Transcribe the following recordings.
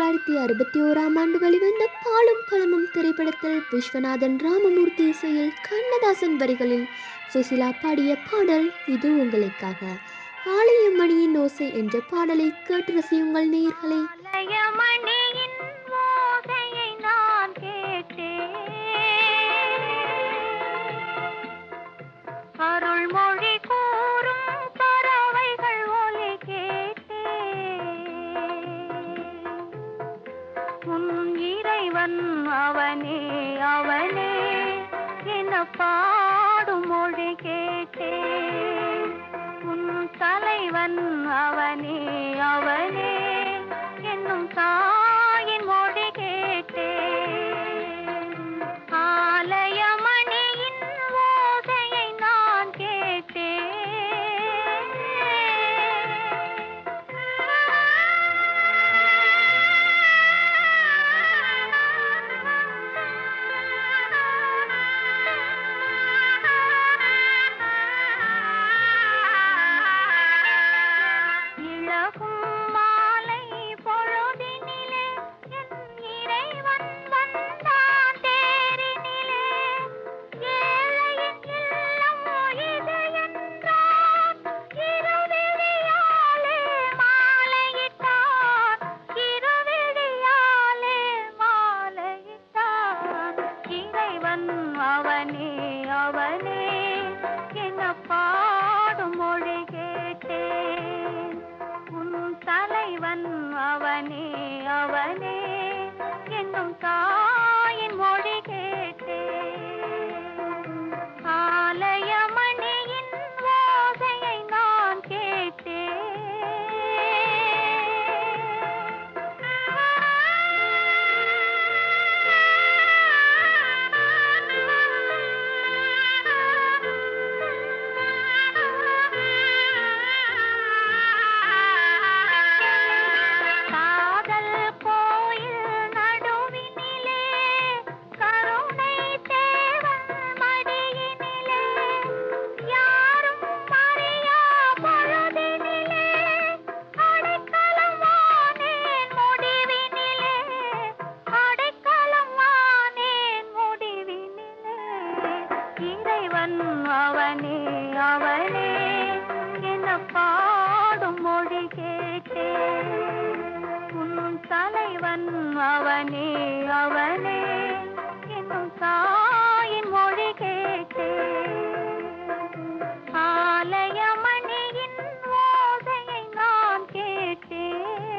தொள்ளாயிரத்தி அறுபத்தி ஓராம் ஆண்டு வெளிவந்த பாலும் பழமும் திரைப்படத்தில் விஸ்வநாதன் ராமமூர்த்தி இசையில் கண்ணதாசன் வரிகளில் சுசிலா பாடிய பாடல் இது உங்களுக்காக ஆலயமணியின் ஓசை என்ற பாடலை கேட்டு ரசியுங்கள் நேயர்களே ஆலயமணியின் ஓசையை நான் கேட்டேன் அருள்மொழி கூறும் பறவைகள் ஒலி கேட்டேன் உன் இறைவன் அவனே அவனே என பாடும் மொழி கேட்டேன் உன் தலைவன் அவனே அவனே என்னும் தாயின் மொழி கேட்டேன் ஆலயமணியின் ஓசையை நான் கேட்டேன் இழகும் மாலை பொழுதினிலே என் இறைவன் வந்தான் தேரினிலே ஏழையின் இல்லம் இது என்றான் இருவிழியாலே மாலையிட்டான் இருவிழியாலே மாலையிட்டான் இறைவன் அவனே அவனே என்ன பாடும் மொழி கேட்டேன் உன் தலைவன் அவனே அவனே என்னும் தாயின் மொழி கேட்டேன் ஆலயமணியின் ஓசையை நான் கேட்டேன் காதல் கோயில் நடுவினிலே கருணை தேவன் மடியினிலே யாரும் அறியா பொழுதினிலே அடைக்கலம் வானேன் முடிவினிலே அடைக்கலம் வானேன் முடிவினிலே இறைவன் அவனே அவனே என பாடும் மொழி கேட்டேன் உன் தலைவன் அவனே அவனே என்னும் தாயின் மொழி கேட்டேன் ஆலயமணியின் ஓசையை நான் கேட்டேன்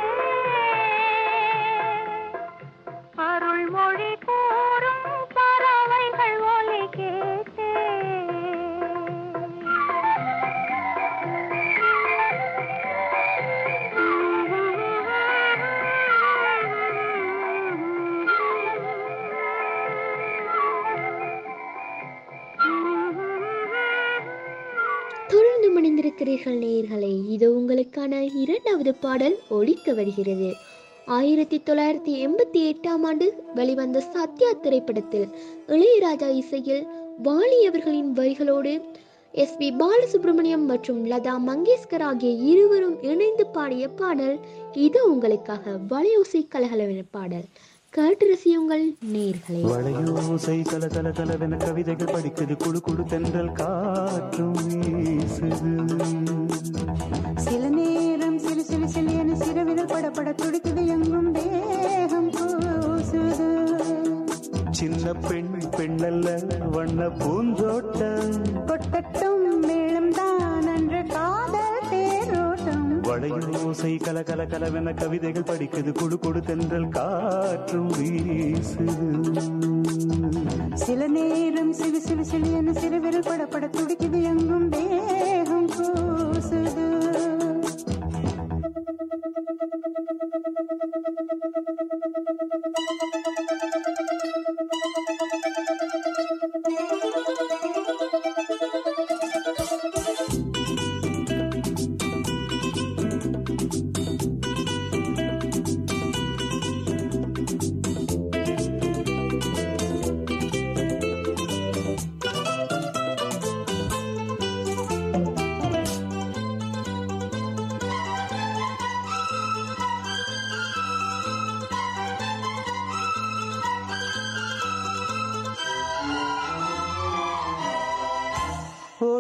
அருள்மொழி கூறும் பறவைகள் ஒலி தொடர்ந்து மணிந்திருக்கிறீர்கள் நேயர்களே இது உங்களுக்கான இரண்டாவது பாடல் ஒலிக்க வருகிறது ஆயிரத்தி தொள்ளாயிரத்தி எண்பத்தி எட்டாம் ஆண்டு வெளிவந்த சத்யா திரைப்படத்தில் இளையராஜா இசையில் வாலி அவர்களின் வரிகளோடு எஸ் பி பாலசுப்ரமணியம் மற்றும் லதா மங்கேஷ்கர் ஆகிய இருவரும் இணைந்து பாடிய பாடல் இது உங்களுக்காக வலையோசை கலகலவென பாடல் கேட்டு ரசியுங்கள் நேர்களே வளையோசை கல கல கலவென கவிதைகள் படிக்குது குழு குழு தென்றல் காற்றும் வீசுது சில நேரம் சிலு சிலு சிலு என சிறுவிரல் படபட துடிக்குது எங்கும் தேகம் கூசுது சின்ன பெண் பெண்ணல்ல வண்ண பூந்தோட்டம் கொட்டட்டும் மேளம் தான் அன்று காதல் தேரோட்டம் வளையோசை கல கல கலவென கவிதைகள் படிக்குது குழு குழு தென்றல் காற்றும் வீசுது சில நேரம் சிலு சிலு சிலு என சிறுவிரல் படபட துடிக்குது எங்கும் தேகம் கூசுது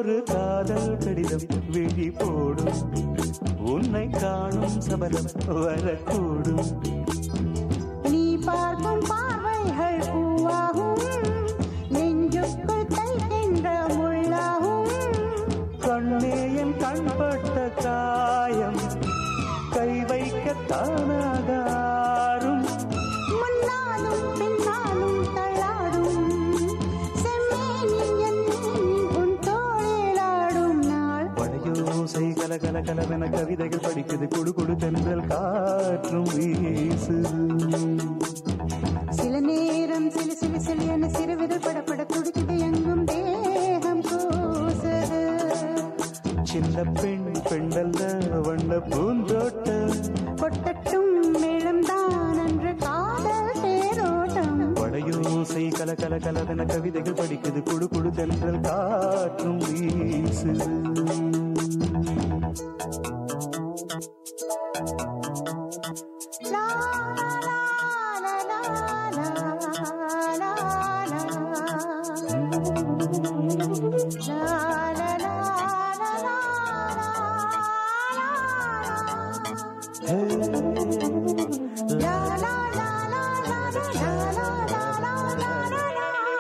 ஒரு காதல் கடிதம் விழி போடும் உன்னை காணும் சபலம் வரக்கூடும் நீ பார்க்கும் பார்வைகள் பூவாகும் நெஞ்சுக்குள் தைக்கின்ற முள்ளாகும் கண்ணே என் கண்பட்ட காயம் கை வைக்க தானாகாரும் முன்னாலும் பின்னாலும் தள்ளாடும் செம்மேனி என் உன் தோளிலாடும் நாள் வளையோசை கல கல கலவென கவிதைகள் படிக்குது குடு குடு தென்றல் காற்றும் வீசுது சில நேரம் சிலு சிலு சிலு என சிறுவிரல் படப்பட துடிக்குது எங்கும் தேகம் கூசுது சின்ன பெண் பெண்டல்ல வண்ண பூந்தோட்டம் கொட்டட்டும் மேளம்தான் அன்று காதல் தேரோட்டம் வளையோசை கல கல கலவென கவிதைகள் படிக்குது குடு குடு தென்றல் காற்றும் வீசுது லா, லா, லா, லா, லா, லா, லா, லா. லா, லா, லா, லா, லா, ஹே, லா, லா, லா, லா, லா, லா, லா, லா, லா, லா, லா, லா.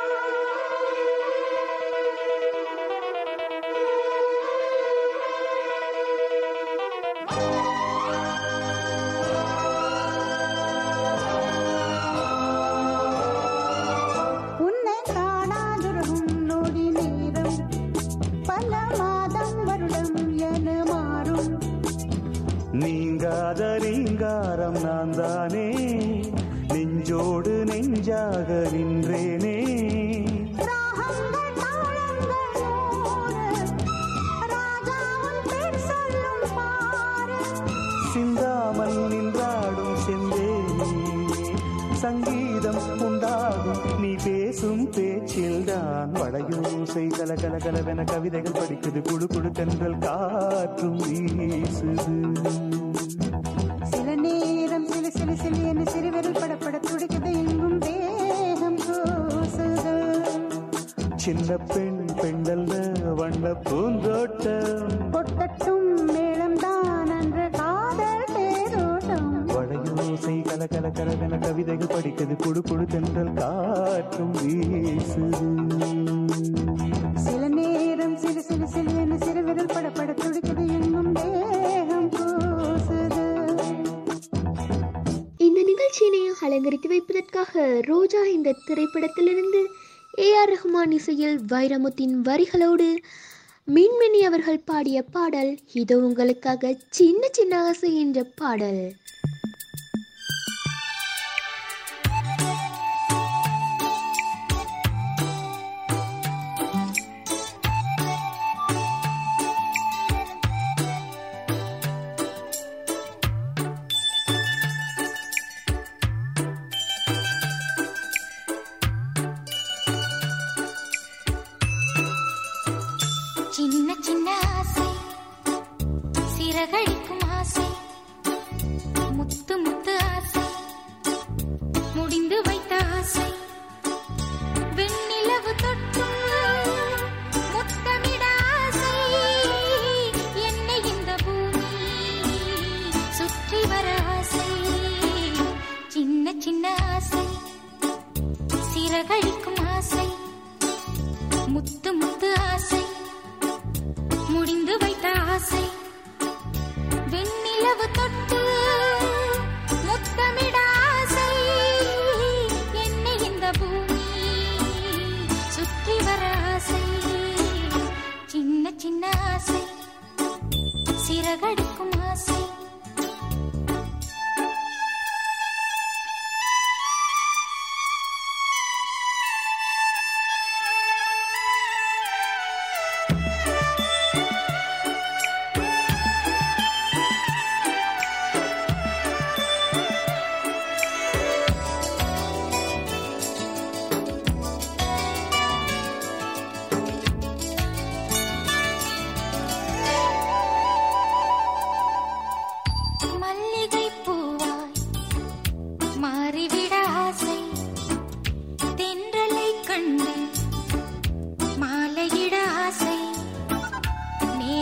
உன்னை காணாதிருக்கும் நொடி நேரம் பல மாதம் வருடம் என மாறும் நீங்காத ரீங்காரம் நான் தானே நெஞ்சோடு நெஞ்சாக நின்றேனே ராகங்கள் தாளங்கள் நூறு ராஜா உன் பேர் சொல்லும் பாரு சிந்தாமல் நின்றாடும் செந்தேனே சங்கீதம் உண்டாகும் நீ பேசும் பேச்சில்தான் வளையோசை கல கல கலவென கவிதைகள் படிக்குது குடு குடு தென்றல் காற்றும் வீசுது சில நேரம் சிலு சிலு சிலு என சிறுவிரல் படப்பட துடிக்குது எங்கும் தேகம் கூசுது சின்ன பெண் பெண்டல்ல வண்ண பூந்தோட்டம் கொட்டட்டும் மேளம்தான் அன்று காதல் தேரோட்டம் வளையோசை கல கல கலவென கவிதைகள் படிக்குது குடு குடு தென்றல் காற்றும் வீசுது சில நேரம் சிலு சிலு சிலு என சிறுவிரல் படப்பட துடிக்குது எங்கும் தேகம் கூசுது இந்த நிகழ்ச்சியினை அலங்கரித்து வைப்பதற்காக ரோஜா இந்த திரைப்படத்திலிருந்து ஏ ஆர் ரஹ்மான் இசையில் வைரமுத்தின் வரிகளோடு மின்மினி அவர்கள் பாடிய பாடல் இது உங்களுக்காக சின்ன சின்ன ஆசை என்ற பாடல் சின்ன சின்ன ஆசை சிறகடிக்கும் ஆசை முத்து முத்து ஆசை முடிந்து வைத்த ஆசை வெண்ணிலவு தொட்டு முத்தமிட ஆசை என்னை இந்த பூமி சுற்றி வர ஆசை சின்ன சின்ன ஆசை சிறகடிக்கும் ஆசை முத்து முத்து ஆசை முடிந்து வைத்த ஆசை வெண்ணிலவு தொட்டு முத்தமிட ஆசை என்னை இந்த பூமி சுற்றி வர ஆசை சின்ன சின்ன ஆசை சிறகடிக்கும் ஆசை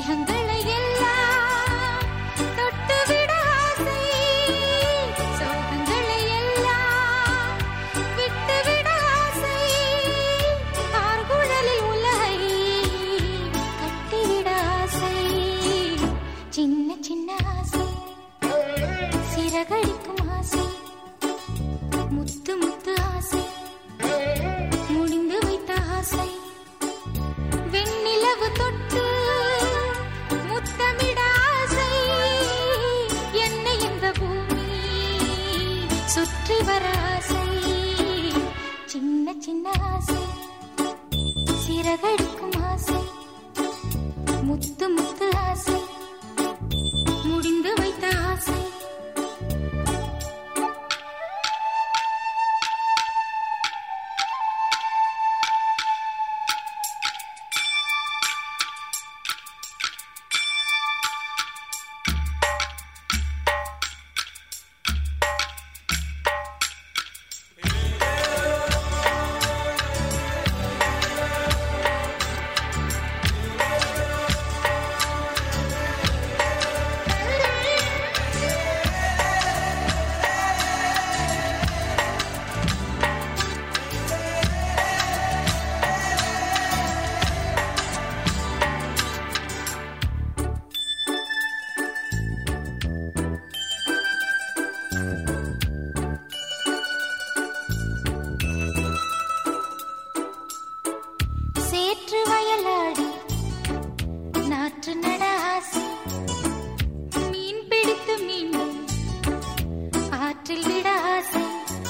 தேகங்களை எல்லாம் தொட்டுவிட ஆசை சோகங்களை எல்லாம் விட்டுவிட ஆசை ஆர்குழலில் உலகை கட்டிவிட ஆசை சின்ன சின்ன ஆசை சிறகடிக்கும் ஆசை முத்து முத்து ஆசை முடிந்து வைத்த ஆசை வெண்ணிலவு தொட்டு முத்தமிட ஆசை என்னை இந்த பூமி சுற்றி வர ஆசை சின்ன சின்ன ஆசை சிறகடிக்கும் ஆசை முத்து முத்து ஆசை முடிந்து வைத்த ஆசை சேற்று வயலாடி நாற்று நட ஆசை மீன் பிடித்து மீண்டும் ஆற்றில் விட ஆசை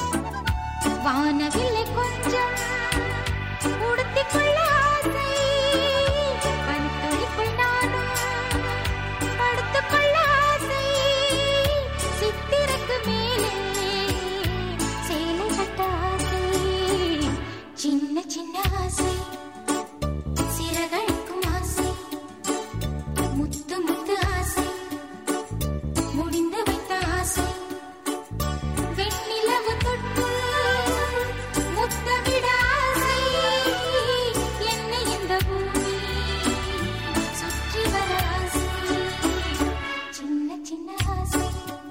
வானவில்லை கொஞ்சம் உடுத்திக் கொள்ள ஆசை பனித்துளிக்குள் நானும் படுத்துக் கொள்ள ஆசை சித்திரக்கு மேலே சேலை கட்ட ஆசை சின்ன சின்ன ஆசை சிறகடிக்கும் ஆசை முத்து முத்து ஆசை முடிந்து வைத்த ஆசை வெண்ணிலவு தொட்டு முத்தமிட ஆசை என்னை இந்த பூமி சுற்றி வர ஆசை சின்ன சின்ன ஆசை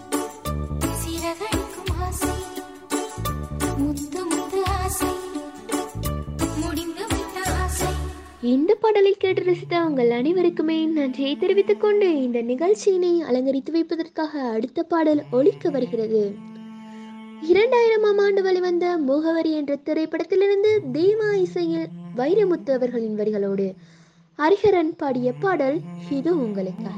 சிறகடிக்கும் ஆசை முத்து முத்து ஆசை முடிந்து வைத்த ஆசை இந்த பாடலை கேட்டு ரசித்த உங்கள் அனைவருக்குமே நன்றியை தெரிவித்துக் கொண்டு இந்த நிகழ்ச்சியினை அலங்கரித்து வைப்பதற்காக அடுத்த பாடல் ஒலிக்க வருகிறது இரண்டாயிரமாம் ஆண்டு வெளிவந்த முகவரி என்ற திரைப்படத்திலிருந்து தேவா இசையில் வைரமுத்து அவர்களின் வரிகளோடு ஹரிஹரன் பாடிய பாடல் இது உங்களுக்காக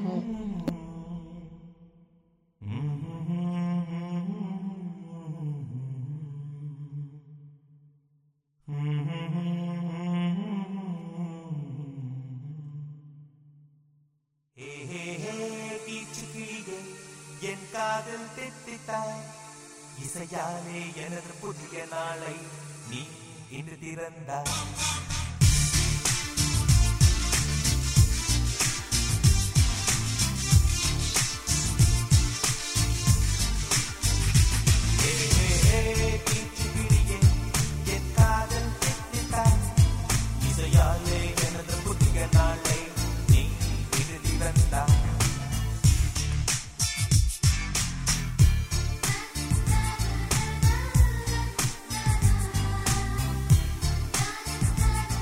ஹே ஹே ஹே கீச்சு கிளியே என் காதல் தெத்தித்தாய் இசையாலே எனது புதிய நாளை நீ இன்று திறந்தாய் ஹே ஹே ஹே கீச்சு கிளியே என் காதல் தெத்தித்தாய் இசையாலே எனது புதிய நாளை நீ இன்று திறந்தாய் ஆ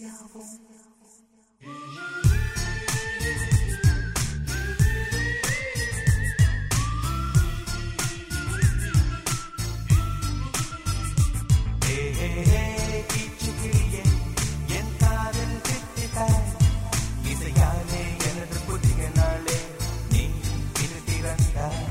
இசையாவும் ஹே ஹே ஹே கீச்சுக்கிளியே என் காதல் திட்டிட்டாய் இசையாலே எனது புதிய நாளே நீ இது திறந்தாய்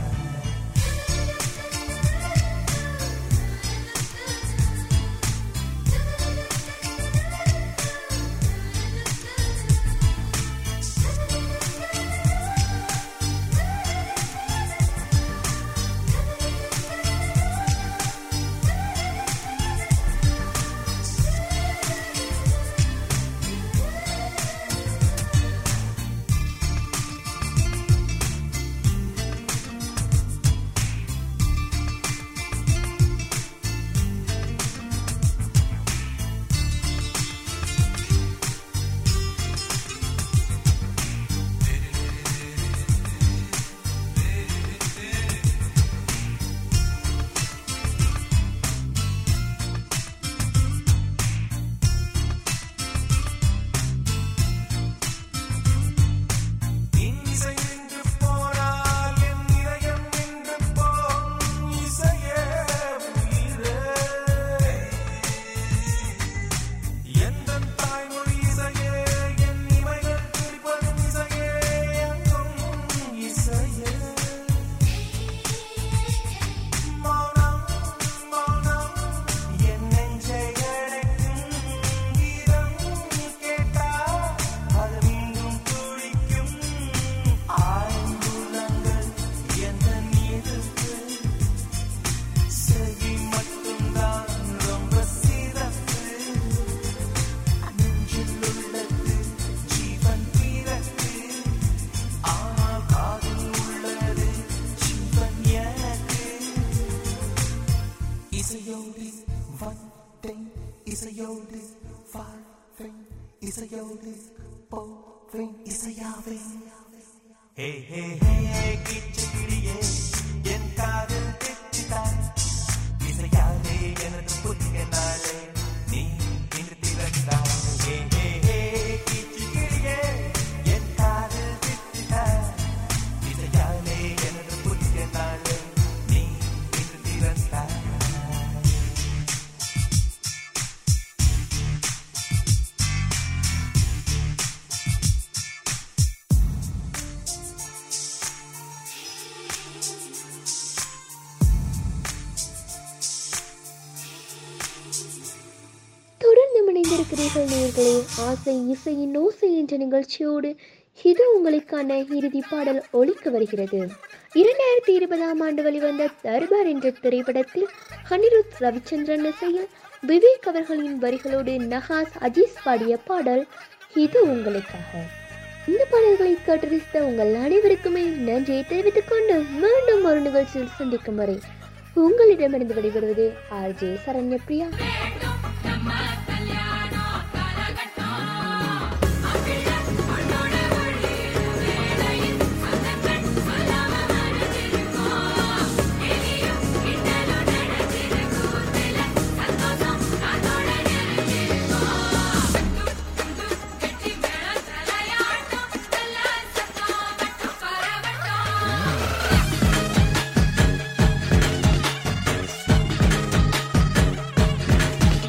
இசை நின்று போனால் என் இதயம் நின்று போம் இசையே உயிரே எந்தன் தாய்மொழி இசையே என் இமைகள் துடிப்பதும் இசையே எங்கும் இசையே மௌனம் மௌனம் என் நெஞ்சை அடைக்கும் கீதம் கேட்டால் அது மீண்டும் துடிக்கும் ஆய்ந்துள்ளங்கள் எந்த நீருக்கு செவி மட்டும்தான் ரொம்ப சிறப்பு நெஞ்சில் உள்ளது ஜீவன் பிறகு ஆனால் காதில் உள்ளது ஜீவன் எனக்கு இசையோடு வந்தேன் இசையோடு வாழ்வேன் இசையோடு போவேன் இசையாவேன் ஹே ஹே ஹே கிச்சுக்கிளியே என் காதல் திட்டாய் இசையாலே எனது புதிய நாளே நீ இன்று திறந்தாய் ஹே ஹே ஹே கிச்சுக்கிளியே என் காதல் திட்டாய் இசையாலே எனது புதிய நாளே நீ இன்று திறந்தாய் தொடர்ந்து இணைந்திருக்கிறீர்கள் நேர்களே ஆசை இசையின் ஓசை என்ற நிகழ்ச்சியோடு இது உங்களுக்கான இறுதி பாடல் ஒலிக்க வருகிறது இரண்டாயிரத்தி இருபதாம் ஆண்டு வெளிவந்த தர்பார் என்ற திரைப்படத்தில் ஹனிருத் ரவிச்சந்திரன் இசையில் விவேக் அவர்களின் வரிகளோடு நஹாஸ் அஜீஸ் பாடிய பாடல் இது உங்களுக்காக இந்த பாடல்களை கேட்டு உங்கள் அனைவருக்குமே நன்றியை தெரிவித்துக் கொண்டு மீண்டும் ஒரு நிகழ்ச்சியில் சந்திக்கும் வரை உங்களிடமிருந்து விடைபெறுவது ஆர்ஜே சரண்யபிரியா பரவட்டம்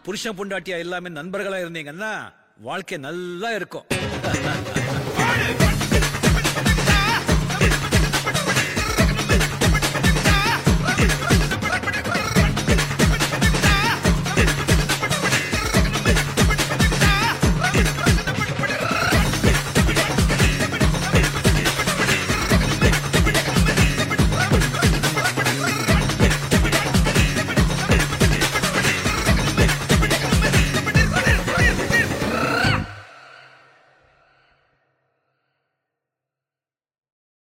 புருஷன் பொண்டாட்டியா எல்லாமே நண்பர்களா இருந்தீங்கன்னா வாழ்க்கை நல்லா இருக்கும்